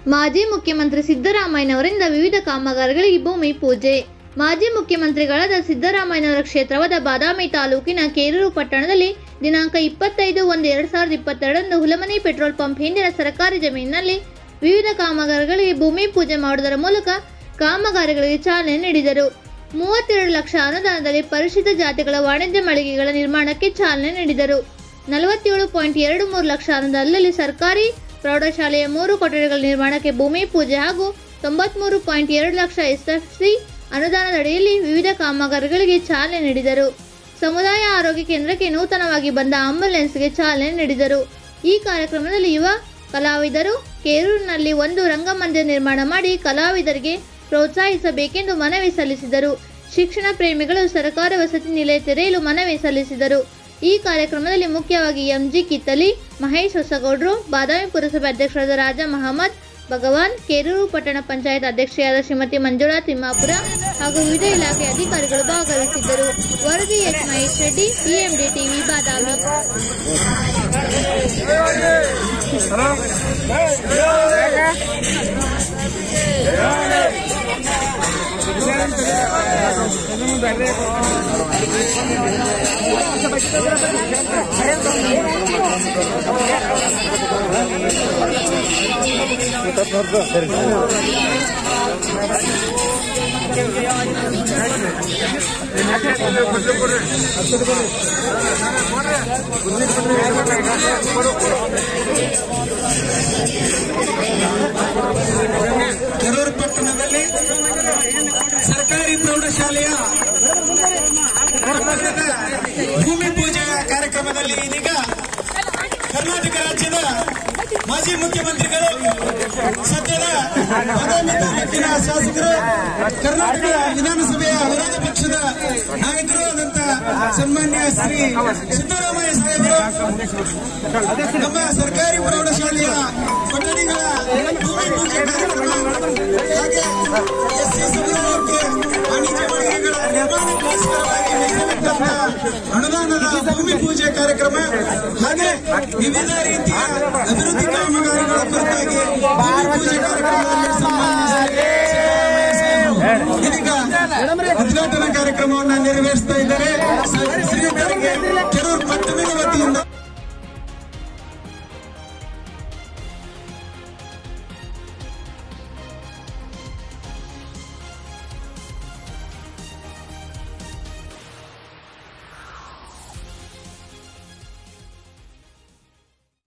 ಮಾಜಿ ಮುಖ್ಯಮಂತ್ರಿ ಸಿದ್ದರಾಮಯ್ಯನವರಿಂದ ವಿವಿಧ ಕಾಮಗಾರಿಗಳಿಗೆ ಭೂಮಿ ಪೂಜೆ ಮಾಜಿ ಮುಖ್ಯಮಂತ್ರಿಗಳಾದ ಸಿದ್ದರಾಮಯ್ಯನವರ ಕ್ಷೇತ್ರವಾದ ಬಾದಾಮಿ ತಾಲೂಕಿನ ಕೇರೂರು ಪಟ್ಟಣದಲ್ಲಿ ದಿನಾಂಕ ಇಪ್ಪತ್ತೈದು ಒಂದು ಎರಡು ಸಾವಿರದ ಇಪ್ಪತ್ತೆರಡರಂದು ಹುಲಮನಿ ಪೆಟ್ರೋಲ್ ಪಂಪ್ ಹಿಂದಿನ ಸರ್ಕಾರಿ ಜಮೀನಿನಲ್ಲಿ ವಿವಿಧ ಕಾಮಗಾರಿಗಳಿಗೆ ಭೂಮಿ ಪೂಜೆ ಮಾಡುವುದರ ಮೂಲಕ ಕಾಮಗಾರಿಗಳಿಗೆ ಚಾಲನೆ ನೀಡಿದರು ಮೂವತ್ತೆರಡು ಲಕ್ಷ ಅನುದಾನದಲ್ಲಿ ಪರಿಶಿಷ್ಟ ಜಾತಿಗಳ ವಾಣಿಜ್ಯ ಮಳಿಗೆಗಳ ನಿರ್ಮಾಣಕ್ಕೆ ಚಾಲನೆ ನೀಡಿದರು ನಲವತ್ತೇಳು ಪಾಯಿಂಟ್ ಎರಡು ಮೂರು ಲಕ್ಷ ಅನುದಾನದಲ್ಲಿ ಸರ್ಕಾರಿ ಪ್ರೌಢಶಾಲೆಯ ಮೂರು ಕೊಠಡಿಗಳ ನಿರ್ಮಾಣಕ್ಕೆ ಭೂಮಿ ಪೂಜೆ ಹಾಗೂ ತೊಂಬತ್ಮೂರು ಪಾಯಿಂಟ್ ಎರಡು ಲಕ್ಷ ಎಸ್ಎಫ್ಸಿ ಅನುದಾನದಡಿಯಲ್ಲಿ ವಿವಿಧ ಕಾಮಗಾರಿಗಳಿಗೆ ಚಾಲನೆ ನೀಡಿದರು ಸಮುದಾಯ ಆರೋಗ್ಯ ಕೇಂದ್ರಕ್ಕೆ ನೂತನವಾಗಿ ಬಂದ ಆಂಬ್ಯುಲೆನ್ಸ್ಗೆ ಚಾಲನೆ ನೀಡಿದರು ಈ ಕಾರ್ಯಕ್ರಮದಲ್ಲಿ ಯುವ ಕಲಾವಿದರು ಕೇರೂರಿನಲ್ಲಿ ಒಂದು ರಂಗಮಂದಿರ ನಿರ್ಮಾಣ ಮಾಡಿ ಕಲಾವಿದರಿಗೆ ಪ್ರೋತ್ಸಾಹಿಸಬೇಕೆಂದು ಮನವಿ ಸಲ್ಲಿಸಿದರು ಶಿಕ್ಷಣ ಪ್ರೇಮಿಗಳು ಸರ್ಕಾರಿ ವಸತಿ ನಿಲಯ ತೆರೆಯಲು ಮನವಿ ಸಲ್ಲಿಸಿದರು ಈ ಕಾರ್ಯಕ್ರಮದಲ್ಲಿ ಮುಖ್ಯವಾಗಿ ಎಂಜಿ ಕಿತ್ತಲಿ ಮಹೇಶ್ ಹೊಸಗೌಡ್ರು ಬಾದಾಮಿ ಪುರಸಭೆ ಅಧ್ಯಕ್ಷರಾದ ರಾಜ ಮಹಮ್ಮದ್ ಭಗವಾನ್ ಕೇರೂರು ಪಟ್ಟಣ ಪಂಚಾಯತ್ ಅಧ್ಯಕ್ಷೆಯಾದ ಶ್ರೀಮತಿ ಮಂಜುಳಾ ತಿಮ್ಮಾಪುರ ಹಾಗೂ ವಿವಿಧ ಇಲಾಖೆ ಅಧಿಕಾರಿಗಳು ಭಾಗವಹಿಸಿದ್ದರು ವರದಿ H Mahesh Reddy PMD TV Badami Kerur ಪಟ್ಟಣದಲ್ಲಿ ಸರ್ಕಾರಿ ಪ್ರೌಢಶಾಲೆಯ ಭೂಮಿ ಪೂಜೆ ಕಾರ್ಯಕ್ರಮದಲ್ಲಿ ಇದೀಗ ಕರ್ನಾಟಕ ರಾಜ್ಯದ ಮಾಜಿ ಮುಖ್ಯಮಂತ್ರಿಗಳು ಸದ್ಯದ ಬಾದಾಮಿ ತಾಲೂಕಿನ ಶಾಸಕರು ಕರ್ನಾಟಕ ವಿಧಾನಸಭೆಯ ವಿರೋಧ ಪಕ್ಷದ ನಾಯಕರು ಆದಂತ ಸನ್ಮಾನ್ಯ ಶ್ರೀ ಸಿದ್ದರಾಮಯ್ಯ ಸಾಹೇಬರು ನಮ್ಮ ಸರ್ಕಾರಿ ಪ್ರೌಢಶಾಲೆಯ ಕೊಠಡಿಗಳ ಭೂಮಿ ಪೂಜೆ ಕಾರ್ಯಕ್ರಮ ಹಾಗೆ ಎಸ್ಸಿ ಸಮುದಾಯಕ್ಕೆ ವಾಣಿಜ್ಯ ಮಳಿಗೆಗಳ ನಿರ್ಮಾಣಕ್ಕೋಸ್ಕರವಾಗಿ ಮೀಸಲಿಟ್ಟಂತ ಅನುದಾನದ ಭೂಮಿ ಪೂಜೆ ಕಾರ್ಯಕ್ರಮ ಹಾಗೆ ವಿವಿಧ ರೀತಿಯ ಅಭಿವೃದ್ಧಿ ಕಾಮಗಾರಿಗಳ ಕುರಿತಾಗಿ ಭೂಮಿ ಪೂಜೆ ಕಾರ್ಯಕ್ರಮದಲ್ಲಿ ಸನ್ಮಾನ್ಯ ಸಿದ್ದರಾಮಯ್ಯ ಸಾಹೇಬರು ಇದೀಗ ಉದ್ಘಾಟನಾ ಕಾರ್ಯಕ್ರಮವನ್ನು ನೆರವೇರಿಸ್ತಾ ಇದ್ದಾರೆ ಶ್ರೀಯುತರಿಗೆ